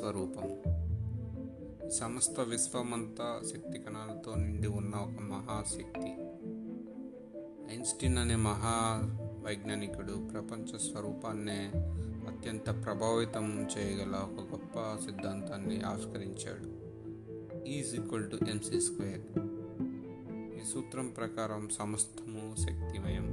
స్వరూపం సమస్త విశ్వమంతా శక్తి కణాలతో నిండి ఉన్న ఒక మహాశక్తి ఐన్స్టీన్ అనే మహా వైజ్ఞానికుడు ప్రపంచ స్వరూపాన్నే అత్యంత ప్రభావితం చేయగల ఒక గొప్ప సిద్ధాంతాన్ని ఆవిష్కరించాడు is equal to M C square ఈ సూత్రం ప్రకారం సమస్తము శక్తిమయం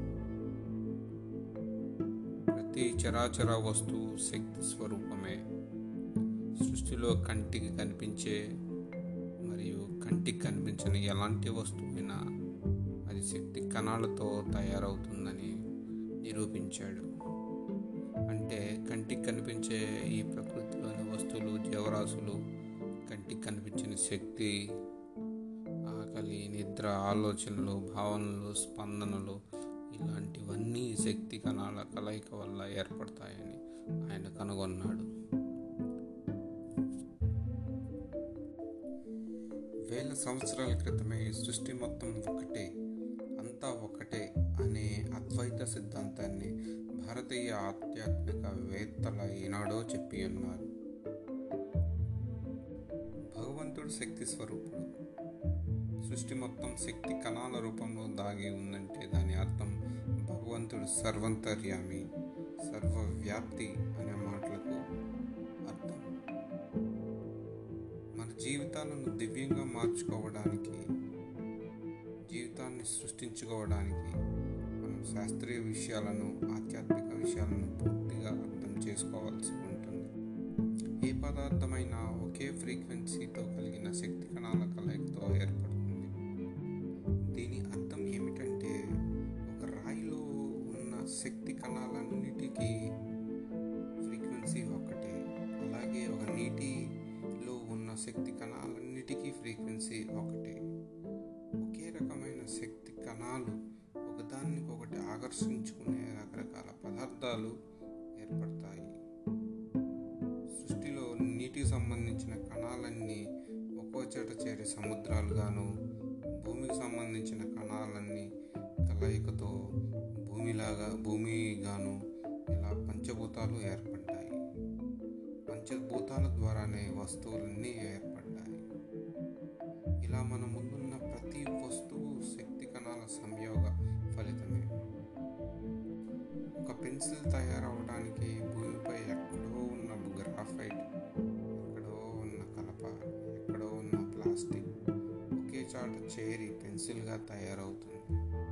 ప్రతి చరాచర వస్తువు శక్తి స్వరూపమే సృష్టిలో కంటికి కనిపించే మరియు కంటికి కనిపించని ఎలాంటి వస్తువైనా అది శక్తి కణాలతో తయారవుతుందని నిరూపించాడు అంటే కంటికి కనిపించే ఈ ప్రకృతిలోని వస్తువులు జీవరాశులు కంటికి కనిపించిన శక్తి ఆకలి నిద్ర ఆలోచనలు భావనలు స్పందనలు ఇలాంటివన్నీ శక్తి కణాల కలయిక వల్ల ఏర్పడతాయని ఆయన కనుగొన్నాడు వేల సంవత్సరాల క్రితమే సృష్టి మొత్తం ఒకటే అంతా ఒకటే అనే అద్వైత సిద్ధాంతాన్ని భారతీయ ఆధ్యాత్మిక వేత్తల ఈనాడో చెప్పి ఉన్నారు భగవంతుడు శక్తి స్వరూపుడు సృష్టి మొత్తం శక్తి కణాల రూపంలో దాగి ఉందంటే దాని అర్థం భగవంతుడు సర్వంతర్యామి సర్వవ్యాప్తి అనే మాటలకు అర్థం మన జీవితాలను దివ్యంగా మార్చుకోవడానికి జీవితాన్ని సృష్టించుకోవడానికి మనం శాస్త్రీయ విషయాలను ఆధ్యాత్మిక విషయాలను పూర్తిగా అర్థం చేసుకోవాల్సి ఉంటుంది ఏ పదార్థమైనా ఒకే ఫ్రీక్వెన్సీతో కలిగిన శక్తి కణాల కలయికతో ఏర్పడుతుంది దీని అర్థం ఏమిటంటే ఒక రాయిలో ఉన్న శక్తి కణాలన్నిటికీ ఫ్రీక్వెన్సీ ఒకటే అలాగే ఒక నీటిలో ఉన్న శక్తి కణాలన్నిటికీ ఫ్రీక్వెన్సీ ఒకటే ఒకే రకమైన శక్తి కణాలు ఒకదానికొకటి ఆకర్షించుకునే రకరకాల పదార్థాలు ఏర్పడతాయి సృష్టిలో నీటికి సంబంధించిన కణాలన్నీ ఒక్కో చోట చేరి సముద్రాలుగాను భూమికి సంబంధించిన కణాలన్నీ కలయికతో భూమిలాగా భూమిగాను ఇలా పంచభూతాలు ఏర్పడ్డాయి పంచభూతాల ద్వారానే వస్తువులన్నీ ఏర్పడ్డాయి ఇలా మన ముందున్న ప్రతి వస్తువు శక్తి కణాల సంయోగ ఫలితమే ఒక పెన్సిల్ తయారవడానికి భూమిపై ఎక్కడో ఉన్న గ్రాఫైట్ ఎక్కడో ఉన్న కలప ఎక్కడో ఉన్న ప్లాస్టిక్ ఒకే చాట చేరి పెన్సిల్గా తయారవుతుంది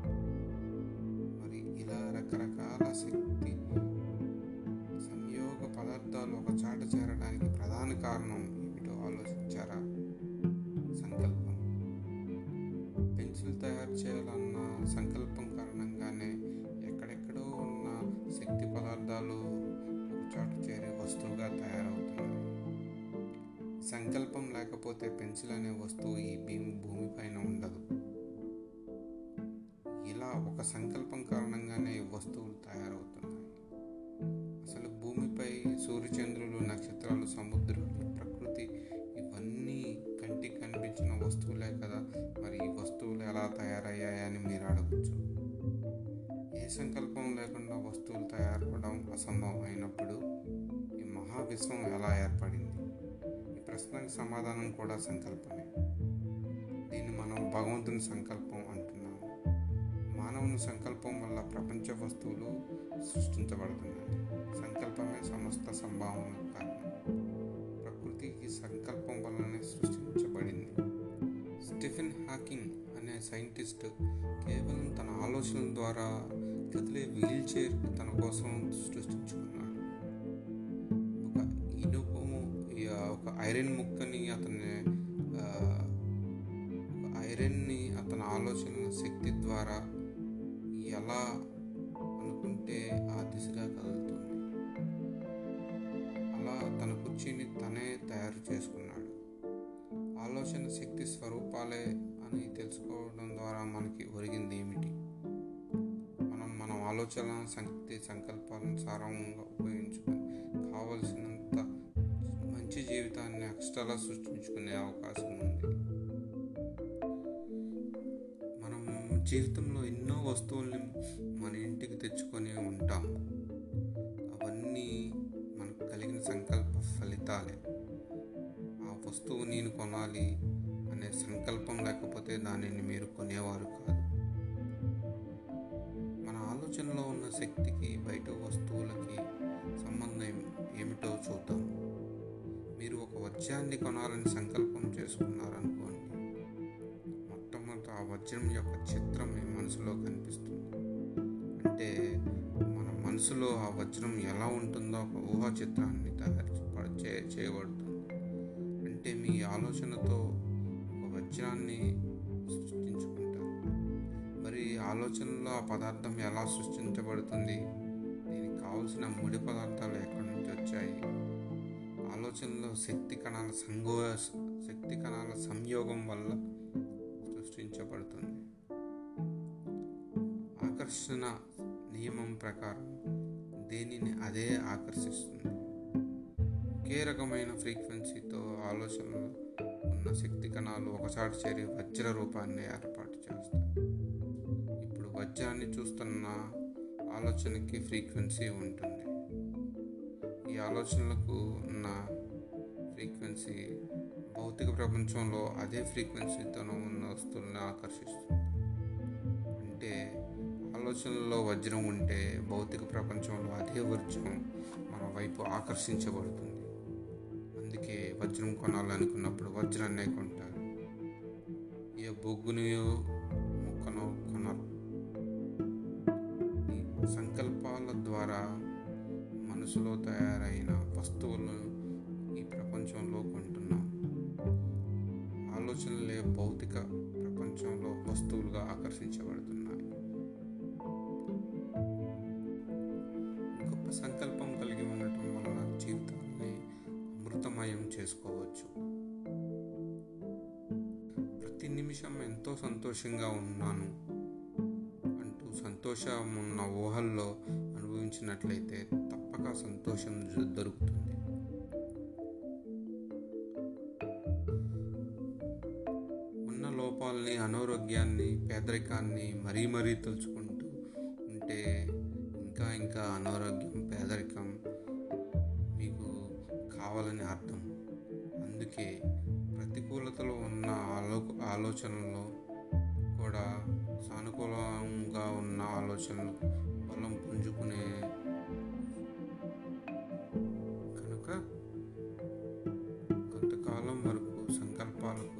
మరి ఇలా రకరకాల శక్తి సంయోగ పదార్థాలు ఒక చాట చేరడానికి ప్రధాన కారణం ఏమిటో ఆలోచించారా సంకల్పం పెన్సిల్ తయారు చేయాలన్న సంకల్పం కారణంగానే ఎక్కడెక్కడో ఉన్న శక్తి పదార్థాలు ఒక చోట చేరే వస్తువుగా తయారవుతున్నాయి సంకల్పం లేకపోతే పెన్సిల్ అనే వస్తువు ఈ భూమి భూమిపైన ఉండదు ఇలా ఒక సంకల్పం కారణంగానే ఈ వస్తువులు తయారవుతున్నాయి అసలు భూమిపై సూర్యచంద్రులు నక్షత్రాలు సముద్రాలు ప్రకృతి ఇవన్నీ కంటికి కనిపించిన వస్తువులే కదా మరి ఈ వస్తువులు ఎలా తయారయ్యాయని మీరు అడగచ్చు ఏ సంకల్పం లేకుండా వస్తువులు తయారవడం అసంభవం అయినప్పుడు ఈ మహావిశ్వం ఎలా ఏర్పడింది ఈ ప్రశ్నకి సమాధానం కూడా సంకల్పమే దీన్ని మనం భగవంతుని సంకల్పం అంటున్నాము మానవుని సంకల్పం వల్ల ప్రపంచ వస్తువులు సృష్టించబడుతున్నాయి సంకల్పమే సమస్త సంభావన కారణం ప్రకృతి ఈ సంకల్పం వల్లనే సృష్టించబడింది స్టిఫెన్ హాకింగ్ అనే సైంటిస్ట్ కేవలం తన ఆలోచనల ద్వారా కదిలే వీల్ చైర్ తన కోసం సృష్టించుకున్నాడు ఒక ఇనుపము ఈ, ఒక ఐరన్ ముక్కని అతని ఆ, ఒక ఐరన్ని అతని ఆలోచన శక్తి ద్వారా ఎలా అనుకుంటే ఆ దిశగా కదులుతుంది అలా తన కుర్చీని తనే తయారు చేసుకున్నాడు ఆలోచన శక్తి స్వరూపాలే అని తెలుసుకోవడం ద్వారా మనకి ఒరిగింది ఏమిటి మనం మన ఆలోచన శక్తి సంకల్పాలను సారంగా ఉపయోగించుకొని కావలసినంత మంచి జీవితాన్ని అక్షరాలా సృష్టించుకునే అవకాశం ఉంది మనం జీవితంలో ఎన్నో వస్తువుల్ని మన ఇంటికి తెచ్చుకొని ఉంటాం అవన్నీ మనకు కలిగిన సంకల్ప ఫలితాలే వస్తువు నేను కొనాలి అనే సంకల్పం లేకపోతే దానిని మీరు కొనేవారు కాదు మన ఆలోచనలో ఉన్న శక్తికి బయట వస్తువులకి సంబంధం ఏమిటో చూద్దాం మీరు ఒక వజ్రాన్ని కొనాలని సంకల్పం చేసుకున్నారనుకోండి మొట్టమొదట ఆ వజ్రం యొక్క చిత్రం మీ మనసులో కనిపిస్తుంది అంటే మన మనసులో ఆ వజ్రం ఎలా ఉంటుందో ఒక ఊహా చిత్రాన్ని తయారు చే చేయబడుతుంది అంటే మీ ఆలోచనతో ఒక వజ్రాన్ని సృష్టించుకుంటారు మరి ఆలోచనలో ఆ పదార్థం ఎలా సృష్టించబడుతుంది దీనికి కావలసిన ముడి పదార్థాలు ఎక్కడి నుంచి వచ్చాయి ఆలోచనలో శక్తి కణాల సంగో శక్తి కణాల సంయోగం వల్ల సృష్టించబడుతుంది ఆకర్షణ నియమం ప్రకారం దేనిని అదే ఆకర్షిస్తుంది ఒకే రకమైన ఫ్రీక్వెన్సీతో ఆలోచనలు ఉన్న శక్తి కణాలు ఒకసారి చేరి వజ్ర రూపాన్ని ఏర్పాటు చేస్తాయి ఇప్పుడు వజ్రాన్ని చూస్తున్న ఆలోచనకి ఫ్రీక్వెన్సీ ఉంటుంది ఈ ఆలోచనలకు ఉన్న ఫ్రీక్వెన్సీ భౌతిక ప్రపంచంలో అదే ఫ్రీక్వెన్సీతో ఉన్న వస్తువులను ఆకర్షిస్తుంది అంటే ఆలోచనలో వజ్రం ఉంటే భౌతిక ప్రపంచంలో అదే వజ్రం మన వైపు ఆకర్షించబడుతుంది అందుకే వజ్రం కొనాలనుకున్నప్పుడు వజ్రాన్నే కొంటారు ఏ బొగ్గును ముక్కను కొనరు ఈ సంకల్పాల ద్వారా మనసులో తయారైన వస్తువులను ఈ ప్రపంచంలో కొంటున్నాం ఆలోచనలే భౌతిక ప్రపంచంలో వస్తువులుగా ఆకర్షించబడుతున్నాయి గొప్ప సంకల్పం కలిగి ఉండటం వలన జీవితాన్ని అమృతమయం చేసుకోవచ్చు ప్రతి నిమిషం ఎంతో సంతోషంగా ఉన్నాను అంటూ సంతోషం ఉన్న ఊహల్లో అనుభవించినట్లయితే తప్పక సంతోషం జ- దొరుకుతుంది ఉన్న లోపాలని అనారోగ్యాన్ని పేదరికాన్ని మరీ మరీ తలుచుకుంటూ ఉంటే ఇంకా ఇంకా అనారోగ్యం పేదరికం మీకు కావాలని అర్థం అందుకే ప్రతికూలతలో ఉన్న ఆలో ఆలోచనలో కూడా సానుకూలంగా ఉన్న ఆలోచనలు బలం పుంజుకునే కనుక కొంతకాలం వరకు సంకల్పాలకు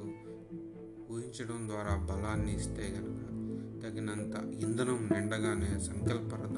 ఊహించడం ద్వారా బలాన్ని ఇస్తే గనుక తగినంత ఇంధనం నిండగానే సంకల్ప రథం